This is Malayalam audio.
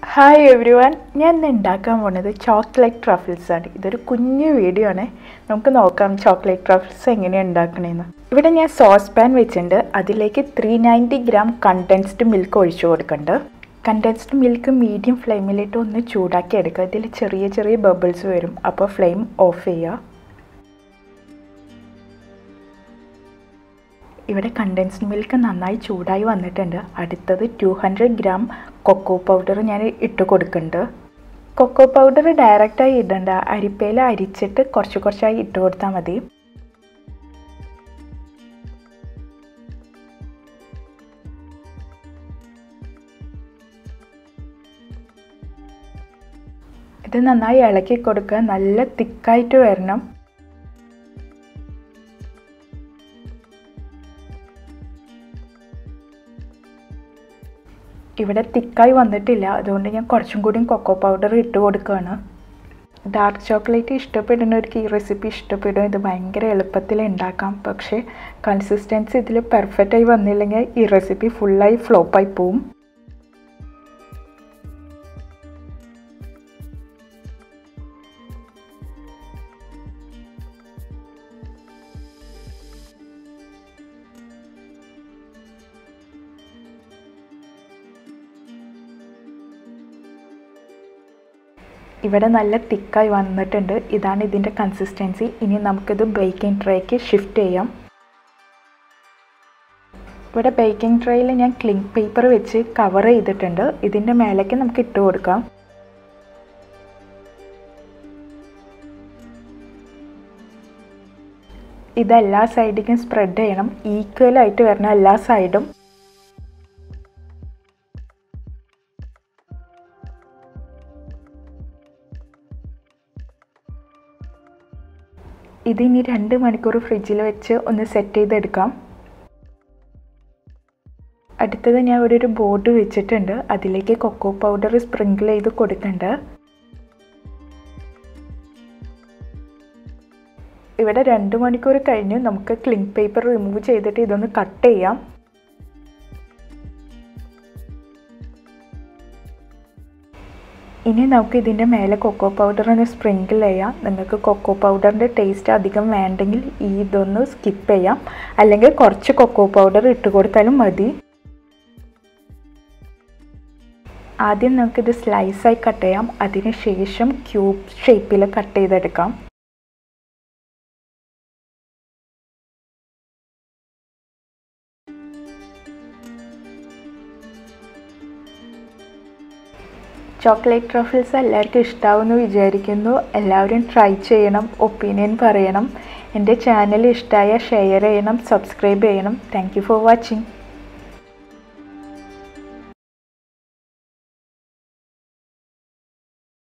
ഹായ് എവ്രി വൺ ഞാൻ ഇന്ന് ഉണ്ടാക്കാൻ പോണത് ചോക്ലേറ്റ് ട്രഫിൾസ് ആണ് ഇതൊരു കുഞ്ഞു വീഡിയോ ആണ് നമുക്ക് നോക്കാം ചോക്ലേറ്റ് ട്രഫിൾസ് എങ്ങനെയാണ് ഉണ്ടാക്കണേന്ന് ഇവിടെ ഞാൻ സോസ് പാൻ വെച്ചിട്ടുണ്ട് അതിലേക്ക് three ninety gram condensed milk ഒഴിച്ചു കൊടുക്കുന്നുണ്ട് കണ്ടൻസ്ഡ് മിൽക്ക് മീഡിയം ഫ്ലെയിമിലിട്ട് ഒന്ന് ചൂടാക്കി എടുക്കുക ഇതിൽ ചെറിയ ചെറിയ ബബിൾസ് വരും അപ്പോൾ ഫ്ലെയിം ഓഫ് ചെയ്യുക ഇവിടെ കണ്ടൻസ്ഡ് മിൽക്ക് നന്നായി ചൂടായി വന്നിട്ടുണ്ട് അടുത്തത് two hundred gram cocoa powder ഞാൻ ഇട്ട് കൊടുക്കുന്നുണ്ട് കൊക്കോ പൗഡർ ഡയറക്റ്റായി ഇടണ്ട അരിപ്പയിൽ അരിച്ചിട്ട് കുറച്ച് കുറച്ചായി ഇട്ട് കൊടുത്താൽ മതി ഇത് നന്നായി ഇളക്കി കൊടുക്കുക നല്ല തിക്കായിട്ട് വരണം ഇവിടെ തിക്കായി വന്നിട്ടില്ല അതുകൊണ്ട് ഞാൻ കുറച്ചും കൂടി കൊക്കോ പൗഡർ ഇട്ട് കൊടുക്കുകയാണ് ഡാർക്ക് ചോക്ലേറ്റ് ഇഷ്ടപ്പെടുന്നവർക്ക് ഈ റെസിപ്പി ഇഷ്ടപ്പെടും ഇത് ഭയങ്കര എളുപ്പത്തിൽ ഉണ്ടാക്കാം പക്ഷേ കൺസിസ്റ്റൻസി ഇതിൽ പെർഫെക്റ്റായി വന്നില്ലെങ്കിൽ ഈ റെസിപ്പി ഫുള്ളായി ഫ്ലോപ്പായി പോവും ഇവിടെ നല്ല തിക്കായി വന്നിട്ടുണ്ട് ഇതാണ് ഇതിൻ്റെ കൺസിസ്റ്റൻസി ഇനി നമുക്കിത് ബേക്കിംഗ് ട്രേക്ക് ഷിഫ്റ്റ് ചെയ്യാം ഇവിടെ ബേക്കിംഗ് ട്രേയിൽ ഞാൻ ക്ലിങ് പേപ്പർ വെച്ച് കവർ ചെയ്തിട്ടുണ്ട് ഇതിൻ്റെ മേലേക്ക് നമുക്ക് ഇട്ട് കൊടുക്കാം ഇത് എല്ലാ സൈഡിലേക്കും സ്പ്രെഡ് ചെയ്യണം ഈക്വലായിട്ട് വരണം എല്ലാ സൈഡും ഇതിനി രണ്ട് മണിക്കൂർ ഫ്രിഡ്ജിൽ വെച്ച് ഒന്ന് സെറ്റ് ചെയ്തെടുക്കാം അടുത്തത് ഞാൻ ഇവിടെ ഒരു ബോർഡ് വെച്ചിട്ടുണ്ട് അതിലേക്ക് കൊക്കോ പൗഡർ സ്പ്രിങ്കിൾ ചെയ്ത് കൊടുക്കുന്നുണ്ട് ഇവിടെ രണ്ട് മണിക്കൂർ കഴിഞ്ഞ് നമുക്ക് ക്ലിങ് പേപ്പർ റിമൂവ് ചെയ്തിട്ട് ഇതൊന്ന് കട്ട് ചെയ്യാം ഇനി നമുക്ക് ഇതിൻ്റെ മേലെ കൊക്കോ പൗഡർ ഒന്ന് സ്പ്രിങ്കിൾ ചെയ്യാം നിങ്ങൾക്ക് കൊക്കോ പൗഡറിൻ്റെ ടേസ്റ്റ് അധികം വേണ്ടെങ്കിൽ ഇതൊന്ന് സ്കിപ്പ് ചെയ്യാം അല്ലെങ്കിൽ കുറച്ച് കൊക്കോ പൗഡർ ഇട്ട് കൊടുത്താലും മതി ആദ്യം നമുക്കിത് സ്ലൈസായി കട്ട് ചെയ്യാം അതിനുശേഷം ക്യൂബ് ഷേപ്പിൽ കട്ട് ചെയ്തെടുക്കാം ചോക്ലേറ്റ് ട്രഫിൾസ് എല്ലാവർക്കും ഇഷ്ടമാവുമെന്ന് വിചാരിക്കുന്നു എല്ലാവരും ട്രൈ ചെയ്യണം ഒപ്പീനിയൻ പറയണം എൻ്റെ ചാനൽ ഇഷ്ടമായ ഷെയർ ചെയ്യണം സബ്സ്ക്രൈബ് ചെയ്യണം താങ്ക് ഫോർ വാച്ചിങ്